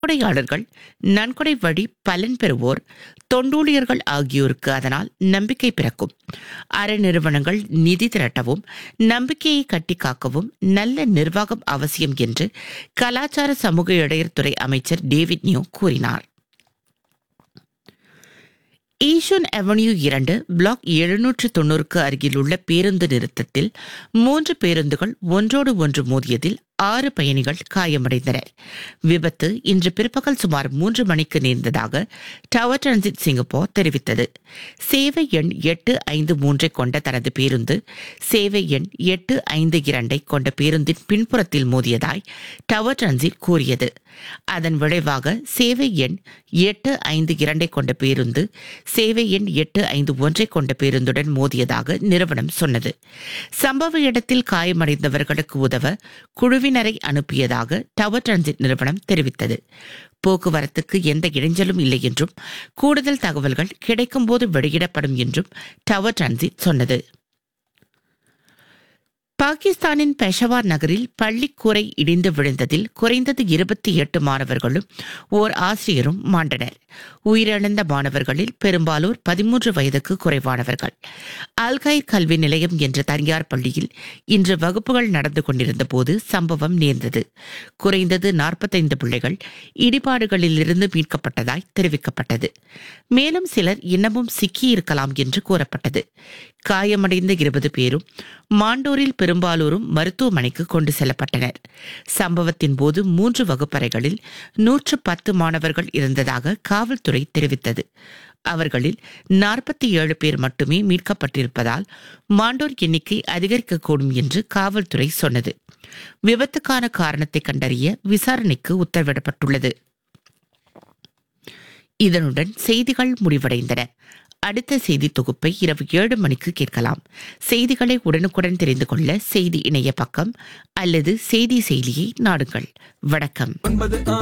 நன்கொடையாளர்கள் நன்கொடை வழி பலன் பெறுவோர் தொண்டூழியர்கள் ஆகியோருக்கு அதனால் நம்பிக்கை பிறக்கும் அறநிறுவனங்கள் நிதி திரட்டவும் நம்பிக்கையை கட்டி காக்கவும் நல்ல நிர்வாகம் அவசியம் என்று கலாச்சார சமூக இடையர்துறை அமைச்சர் டேவிட் நியூ கூறினார் ஈஷூன் அவென்யூ இரண்டு பிளாக் எழுநூற்று தொண்ணூறுக்கு அருகில் உள்ள பேருந்து நிறுத்தத்தில் மூன்று பேருந்துகள் ஒன்றோடு ஒன்று மோதியதில் ஆறு பயணிகள் காயமடைந்தனர் விபத்து இன்று பிற்பகல் சுமார் மூன்று மணிக்கு நேர்ந்ததாக டவர் டிரான்சிட் சிங்கப்பூர் தெரிவித்தது சேவை எண் எட்டு ஐந்து மூன்றை கொண்ட தனது பேருந்து சேவை எண் எட்டு ஐந்து இரண்டை கொண்ட பேருந்தின் பின்புறத்தில் மோதியதாய் டவர் டிரான்சிட் கூறியது அதன் விளைவாக சேவை எண் எட்டு ஐந்து இரண்டை கொண்ட பேருந்து சேவை எண் எட்டு ஐந்து ஒன்றை கொண்ட பேருந்துடன் மோதியதாக நிறுவனம் சொன்னது சம்பவ இடத்தில் காயமடைந்தவர்களுக்கு உதவ குழுவினரை அனுப்பியதாக டவர் டிரான்சிட் நிறுவனம் தெரிவித்தது போக்குவரத்துக்கு எந்த இடைஞ்சலும் இல்லை என்றும் கூடுதல் தகவல்கள் கிடைக்கும்போது வெளியிடப்படும் என்றும் டவர் டிரான்சிட் சொன்னது பாகிஸ்தானின் பெஷவார் நகரில் பள்ளிக்கூரை இடிந்து விழுந்ததில் குறைந்தது இருபத்தி எட்டு மாணவர்களும் ஓர் ஆசிரியரும் மாண்டனர் உயிரிழந்த மாணவர்களில் பெரும்பாலோர் பதிமூன்று வயதுக்கு குறைவானவர்கள் அல்கைர் கல்வி நிலையம் என்ற தனியார் பள்ளியில் இன்று வகுப்புகள் நடந்து கொண்டிருந்த போது சம்பவம் நேர்ந்தது குறைந்தது நாற்பத்தைந்து பிள்ளைகள் இடிபாடுகளிலிருந்து மீட்கப்பட்டதாய் தெரிவிக்கப்பட்டது மேலும் சிலர் இன்னமும் சிக்கியிருக்கலாம் என்று கூறப்பட்டது காயமடைந்த இருபது பேரும் மாண்டோரில் பெரும்பாலோரும் மருத்துவமனைக்கு கொண்டு செல்லப்பட்டனர் சம்பவத்தின் போது மூன்று வகுப்பறைகளில் நூற்று பத்து மாணவர்கள் இருந்ததாக காவல்துறை தெரிவித்தது அவர்களில் நாற்பத்தி ஏழு பேர் மட்டுமே மீட்கப்பட்டிருப்பதால் மாண்டோர் எண்ணிக்கை அதிகரிக்கக்கூடும் என்று காவல்துறை சொன்னது விபத்துக்கான காரணத்தை கண்டறிய விசாரணைக்கு உத்தரவிடப்பட்டுள்ளது இதனுடன் செய்திகள் முடிவடைந்தன அடுத்த செய்தி தொகுப்பை இரவு ஏழு மணிக்கு கேட்கலாம் செய்திகளை உடனுக்குடன் தெரிந்து கொள்ள செய்தி இணைய பக்கம் அல்லது செய்தி செயலியை நாடுங்கள் வணக்கம் ஒன்பது